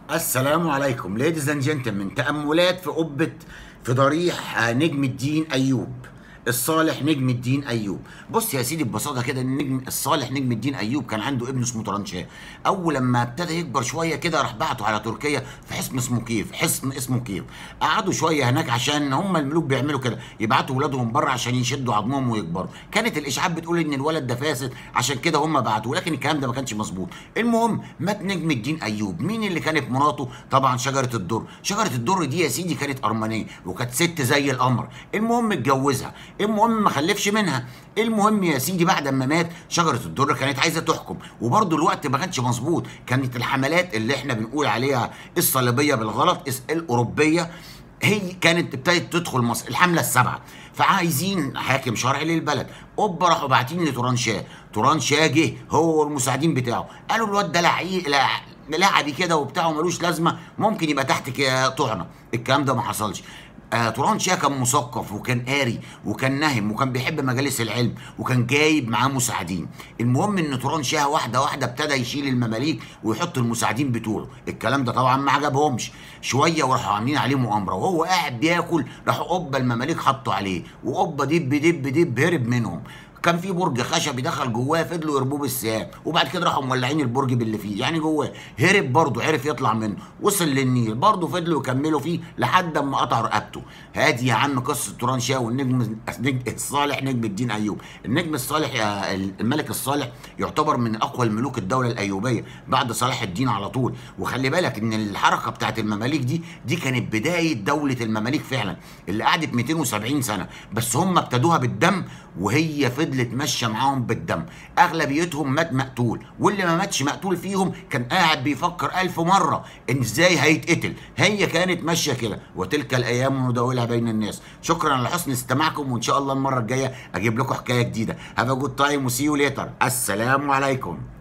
السلام عليكم ليديز اند جنتلمان تأملات في قبة في ضريح آه، نجم الدين أيوب الصالح نجم الدين ايوب بص يا سيدي ببساطه كده النجم الصالح نجم الدين ايوب كان عنده ابن اسمه طرنشاه اول لما ابتدى يكبر شويه كده راح بعته على تركيا في حصن اسمه كيف حصن اسمه كيف قعدوا شويه هناك عشان هم الملوك بيعملوا كده يبعتوا ولادهم بره عشان يشدوا عظمهم ويكبروا كانت الاشاعات بتقول ان الولد ده فاسد عشان كده هم بعتوه لكن الكلام ده ما كانش مظبوط المهم مات نجم الدين ايوب مين اللي كانت مراته طبعا شجره الدر شجره الدر دي يا سيدي كانت ارمنيه وكانت ست زي القمر المهم اتجوزها المهم ما خلفش منها المهم يا سيدي بعد ما مات شجره الدر كانت عايزه تحكم وبرضه الوقت ما كانش مظبوط كانت الحملات اللي احنا بنقول عليها الصليبيه بالغلط اس- الاوروبيه هي كانت ابتدت تدخل مصر الحمله السبعه فعايزين حاكم شرعي للبلد اوبا راحوا باعتين لتورانشاه تورانشاه جه هو والمساعدين بتاعه قالوا الواد ده لعيب لعبي كده وبتاع وملوش لازمه ممكن يبقى تحت ك- طعنه الكلام ده ما حصلش آه توران شاه كان مثقف وكان قاري وكان نهم وكان بيحب مجالس العلم وكان جايب معاه مساعدين المهم ان توران شاه واحده واحده ابتدى يشيل المماليك ويحط المساعدين بتوعه الكلام ده طبعا ما عجبهمش شويه وراحوا عاملين عليه مؤامره وهو قاعد بياكل راحوا قبه المماليك حطوا عليه وقبه دب دب دب هرب منهم كان في برج خشبي دخل جواه فضلوا يربوه بالسهام وبعد كده راحوا مولعين البرج باللي فيه يعني جواه هرب برضه عرف يطلع منه وصل للنيل برضه فضلوا يكملوا فيه لحد اما قطع رقبته هادي يا عم قصه توران شاه والنجم النجم الصالح نجم الدين ايوب النجم الصالح يا الملك الصالح يعتبر من اقوى الملوك الدوله الايوبيه بعد صلاح الدين على طول وخلي بالك ان الحركه بتاعت المماليك دي دي كانت بدايه دوله المماليك فعلا اللي قعدت 270 سنه بس هم ابتدوها بالدم وهي فضلت ماشيه معاهم بالدم اغلبيتهم مات مقتول واللي ما ماتش مقتول فيهم كان قاعد بيفكر ألف مره ان ازاي هيتقتل هي كانت ماشيه كده وتلك الايام نداولها بين الناس شكرا لحسن استماعكم وان شاء الله المره الجايه اجيب لكم حكايه جديده هاف ا جود تايم وسي يو ليتر السلام عليكم